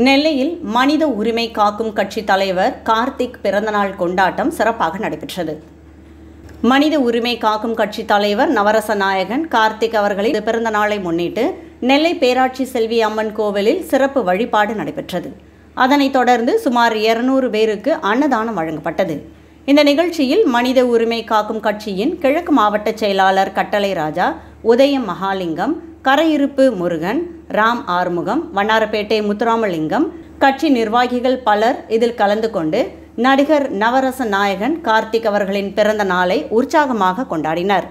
நெல்லையில் மனித உரிமை காக்கும் கட்சி தலைவர் கார்த்திக் பிறந்தநாள் கொண்டாட்டம் சிறப்பாக நடைபெற்றது மனித உரிமை காக்கும் கட்சி தலைவர் நவரச நாயகன் கார்த்திக் அவர்களின் பிறந்த நாளை முன்னிட்டு நெல்லை பேராட்சி செல்வி அம்மன் கோவிலில் சிறப்பு வழிபாடு நடைபெற்றது அதனைத் தொடர்ந்து சுமார் இருநூறு பேருக்கு அன்னதானம் வழங்கப்பட்டது இந்த நிகழ்ச்சியில் மனித உரிமை காக்கும் கட்சியின் கிழக்கு மாவட்ட செயலாளர் கட்டளை ராஜா உதயம் மகாலிங்கம் கரையிருப்பு முருகன் ராம் ஆறுமுகம் வண்ணாரப்பேட்டை முத்துராமலிங்கம் கட்சி நிர்வாகிகள் பலர் இதில் கலந்து கொண்டு நடிகர் நவரச நாயகன் கார்த்திக் அவர்களின் பிறந்த நாளை உற்சாகமாக கொண்டாடினர்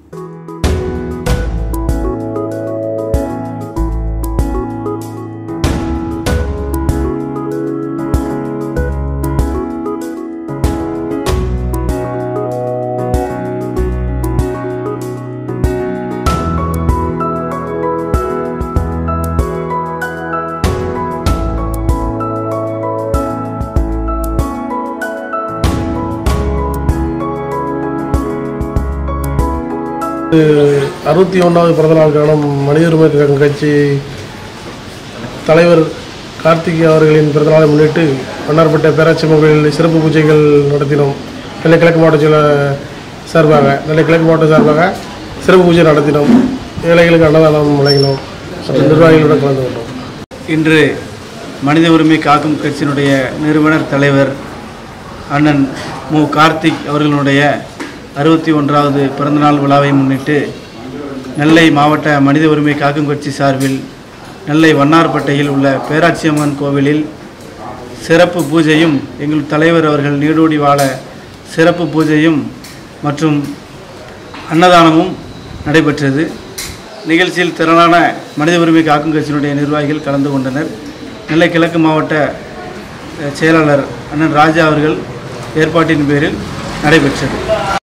அறுபத்தி ஒன்றாவது பிறந்தநாள் காணும் மனித உரிமை கழகம் கட்சி தலைவர் கார்த்திகை அவர்களின் பிறந்தநாளை முன்னிட்டு மன்னார்பேட்டை பேராட்சி கோவிலில் சிறப்பு பூஜைகள் நடத்தினோம் நெல்லை கிழக்கு மாவட்ட செயல சார்பாக நெல்லை கிழக்கு மாவட்ட சார்பாக சிறப்பு பூஜை நடத்தினோம் ஏழைகளுக்கு அன்னதானம் வழங்கினோம் மற்றும் நிர்வாகிகளுடன் கலந்து கொண்டோம் இன்று மனித உரிமை காக்கும் கட்சியினுடைய நிறுவனர் தலைவர் அண்ணன் மு கார்த்திக் அவர்களுடைய அறுபத்தி ஒன்றாவது பிறந்தநாள் விழாவை முன்னிட்டு நெல்லை மாவட்ட மனித உரிமை காக்கும் கட்சி சார்பில் நெல்லை வண்ணார்பேட்டையில் உள்ள பேராட்சி அம்மன் கோவிலில் சிறப்பு பூஜையும் எங்கள் தலைவர் அவர்கள் நீடூடி வாழ சிறப்பு பூஜையும் மற்றும் அன்னதானமும் நடைபெற்றது நிகழ்ச்சியில் திரளான மனித உரிமை காக்கும் கட்சியினுடைய நிர்வாகிகள் கலந்து கொண்டனர் நெல்லை கிழக்கு மாவட்ட அஹ், செயலாளர் அண்ணன் ராஜா அவர்கள் ஏற்பாட்டின் பேரில் நடைபெற்றது